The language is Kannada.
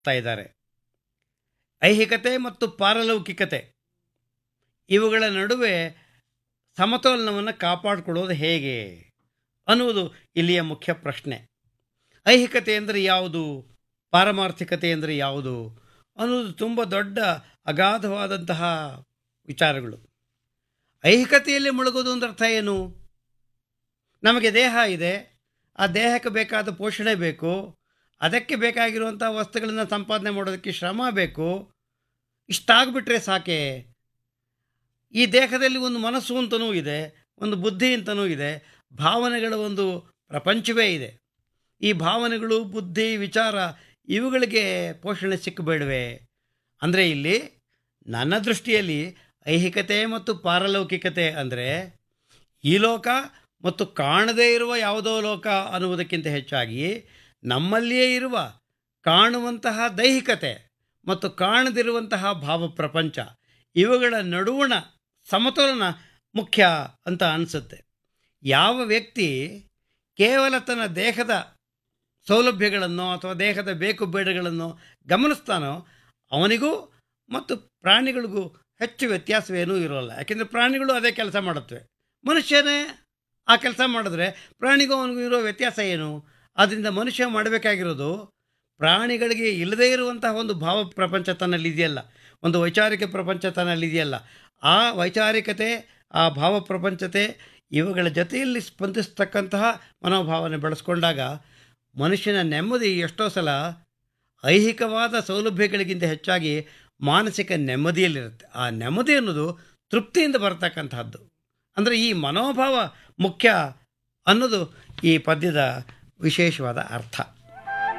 ತಾ ಇದ್ದಾರೆ ಐಹಿಕತೆ ಮತ್ತು ಪಾರಲೌಕಿಕತೆ ಇವುಗಳ ನಡುವೆ ಸಮತೋಲನವನ್ನು ಕಾಪಾಡಿಕೊಳ್ಳೋದು ಹೇಗೆ ಅನ್ನುವುದು ಇಲ್ಲಿಯ ಮುಖ್ಯ ಪ್ರಶ್ನೆ ಐಹಿಕತೆ ಅಂದರೆ ಯಾವುದು ಪಾರಮಾರ್ಥಿಕತೆ ಅಂದರೆ ಯಾವುದು ಅನ್ನೋದು ತುಂಬ ದೊಡ್ಡ ಅಗಾಧವಾದಂತಹ ವಿಚಾರಗಳು ಐಹಿಕತೆಯಲ್ಲಿ ಮುಳುಗೋದು ಅಂದ್ರೆ ಅರ್ಥ ಏನು ನಮಗೆ ದೇಹ ಇದೆ ಆ ದೇಹಕ್ಕೆ ಬೇಕಾದ ಪೋಷಣೆ ಬೇಕು ಅದಕ್ಕೆ ಬೇಕಾಗಿರುವಂಥ ವಸ್ತುಗಳನ್ನು ಸಂಪಾದನೆ ಮಾಡೋದಕ್ಕೆ ಶ್ರಮ ಬೇಕು ಇಷ್ಟಾಗ್ಬಿಟ್ರೆ ಸಾಕೆ ಈ ದೇಹದಲ್ಲಿ ಒಂದು ಮನಸ್ಸು ಅಂತಲೂ ಇದೆ ಒಂದು ಬುದ್ಧಿ ಅಂತಲೂ ಇದೆ ಭಾವನೆಗಳ ಒಂದು ಪ್ರಪಂಚವೇ ಇದೆ ಈ ಭಾವನೆಗಳು ಬುದ್ಧಿ ವಿಚಾರ ಇವುಗಳಿಗೆ ಪೋಷಣೆ ಸಿಕ್ಕಬೇಡವೆ ಅಂದರೆ ಇಲ್ಲಿ ನನ್ನ ದೃಷ್ಟಿಯಲ್ಲಿ ಐಹಿಕತೆ ಮತ್ತು ಪಾರಲೌಕಿಕತೆ ಅಂದರೆ ಈ ಲೋಕ ಮತ್ತು ಕಾಣದೇ ಇರುವ ಯಾವುದೋ ಲೋಕ ಅನ್ನುವುದಕ್ಕಿಂತ ಹೆಚ್ಚಾಗಿ ನಮ್ಮಲ್ಲಿಯೇ ಇರುವ ಕಾಣುವಂತಹ ದೈಹಿಕತೆ ಮತ್ತು ಕಾಣದಿರುವಂತಹ ಭಾವ ಪ್ರಪಂಚ ಇವುಗಳ ನಡುವಣ ಸಮತೋಲನ ಮುಖ್ಯ ಅಂತ ಅನಿಸುತ್ತೆ ಯಾವ ವ್ಯಕ್ತಿ ಕೇವಲ ತನ್ನ ದೇಹದ ಸೌಲಭ್ಯಗಳನ್ನು ಅಥವಾ ದೇಹದ ಬೇಕು ಬೇಡಗಳನ್ನು ಗಮನಿಸ್ತಾನೋ ಅವನಿಗೂ ಮತ್ತು ಪ್ರಾಣಿಗಳಿಗೂ ಹೆಚ್ಚು ವ್ಯತ್ಯಾಸವೇನೂ ಇರೋಲ್ಲ ಯಾಕೆಂದರೆ ಪ್ರಾಣಿಗಳು ಅದೇ ಕೆಲಸ ಮಾಡುತ್ತವೆ ಮನುಷ್ಯನೇ ಆ ಕೆಲಸ ಮಾಡಿದ್ರೆ ಪ್ರಾಣಿಗೂ ಅವನಿಗೂ ಇರೋ ವ್ಯತ್ಯಾಸ ಏನು ಆದ್ದರಿಂದ ಮನುಷ್ಯ ಮಾಡಬೇಕಾಗಿರೋದು ಪ್ರಾಣಿಗಳಿಗೆ ಇಲ್ಲದೇ ಇರುವಂತಹ ಒಂದು ಭಾವ ಪ್ರಪಂಚ ತನ್ನಲ್ಲಿ ಇದೆಯಲ್ಲ ಒಂದು ವೈಚಾರಿಕ ಪ್ರಪಂಚ ತನ್ನಲ್ಲಿ ಇದೆಯಲ್ಲ ಆ ವೈಚಾರಿಕತೆ ಆ ಭಾವ ಪ್ರಪಂಚತೆ ಇವುಗಳ ಜೊತೆಯಲ್ಲಿ ಸ್ಪಂದಿಸ್ತಕ್ಕಂತಹ ಮನೋಭಾವನೆ ಬೆಳೆಸ್ಕೊಂಡಾಗ ಮನುಷ್ಯನ ನೆಮ್ಮದಿ ಎಷ್ಟೋ ಸಲ ಐಹಿಕವಾದ ಸೌಲಭ್ಯಗಳಿಗಿಂತ ಹೆಚ್ಚಾಗಿ ಮಾನಸಿಕ ನೆಮ್ಮದಿಯಲ್ಲಿರುತ್ತೆ ಆ ನೆಮ್ಮದಿ ಅನ್ನೋದು ತೃಪ್ತಿಯಿಂದ ಬರ್ತಕ್ಕಂತಹದ್ದು ಅಂದರೆ ಈ ಮನೋಭಾವ ಮುಖ್ಯ ಅನ್ನೋದು ಈ ಪದ್ಯದ ವಿಶೇಷವಾದ ಅರ್ಥ